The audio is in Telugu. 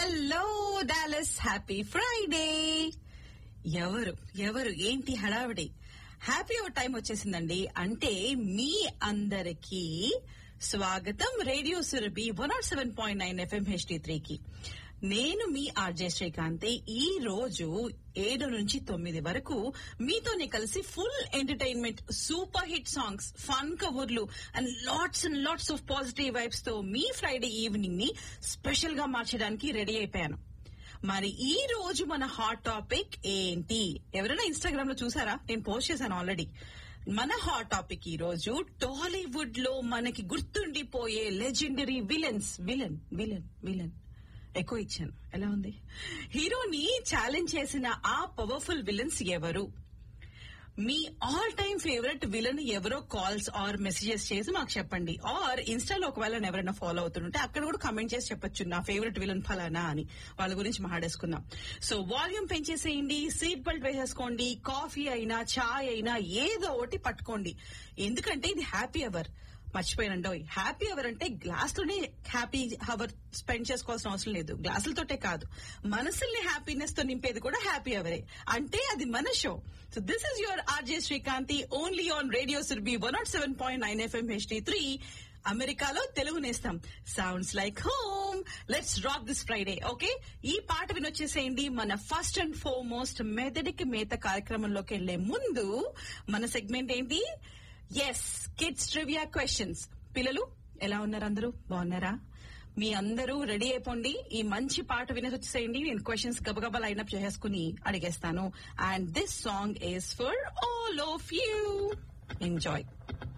హలో డాలస్ హ్యాపీ ఫ్రైడే ఎవరు ఎవరు ఏంటి హడావిడి హ్యాపీ అవర్ టైం వచ్చేసిందండి అంటే మీ అందరికీ స్వాగతం radio Surabhi one not seven point nine FM HD త్రీకి నేను మీ ఆర్జే శ్రీకాంత్ ఈ రోజు ఏడు నుంచి తొమ్మిది వరకు మీతోనే కలిసి full entertainment super hit songs fun కబుర్లు and lots and lots of positive vibes తో మీ ఫ్రైడే ఈవినింగ్ ని స్పెషల్ గా మార్చడానికి రెడీ అయిపోయాను మరి ఈ రోజు మన హాట్ టాపిక్ ఏంటి ఎవరైనా ఇన్స్టాగ్రామ్ లో చూసారా నేను పోస్ట్ చేశాను ఆల్రెడీ మన హాట్ టాపిక్ ఈ రోజు టాలీవుడ్ లో మనకి గుర్తుండిపోయే legendary villains villain villain villain ఎక్కువ ఇచ్చాను ఎలా ఉంది హీరోని ఛాలెంజ్ చేసిన ఆ పవర్ఫుల్ విలన్స్ ఎవరు మీ ఆల్ టైమ్ ఫేవరెట్ విలన్ ఎవరో కాల్స్ ఆర్ మెసేజెస్ చేసి మాకు చెప్పండి ఆర్ ఇన్స్టాలో ఒకవేళ ఎవరైనా ఫాలో అవుతుంటే అక్కడ కూడా కమెంట్ చేసి చెప్పొచ్చు నా ఫేవరెట్ విలన్ ఫలానా అని వాళ్ళ గురించి మాట్లాడేసుకుందాం సో వాల్యూమ్ పెంచేసేయండి సీట్ బెల్ట్ వేసేసుకోండి కాఫీ అయినా చాయ్ అయినా ఏదో ఒకటి పట్టుకోండి ఎందుకంటే ఇది హ్యాపీ అవర్ మర్చిపోయానండో హ్యాపీ అవర్ అంటే గ్లాస్ లోనే హ్యాపీ అవర్ స్పెండ్ చేసుకోవాల్సిన అవసరం లేదు గ్లాసులతోటే కాదు మనసుల్ని హ్యాపీనెస్ తో నింపేది కూడా హ్యాపీ అవరే అంటే అది మన show so this is your RJ Srikanthi only on radio Surabhi one not seven point nine FM HD three అమెరికాలో తెలుగు నేస్తాం sounds like home let's rock this Friday okay ఈ పాట వినొచ్చేసేయండి మన ఫస్ట్ అండ్ ఫోర్మోస్ట్ మెదడికి మేత కార్యక్రమంలోకి వెళ్లే ముందు మన సెగ్మెంట్ ఏంటి ఎస్ కిడ్స్ ట్రివియా క్వశ్చన్స్ పిల్లలు ఎలా ఉన్నారు అందరూ బాగున్నారా మీ అందరూ రెడీ అయిపోండి ఈ మంచి పాట వినేసి వచ్చేసేయండి నేను క్వశ్చన్స్ గబగబా లైన్అప్ చేసేసుకుని అడిగేస్తాను and this song is for all of you enjoy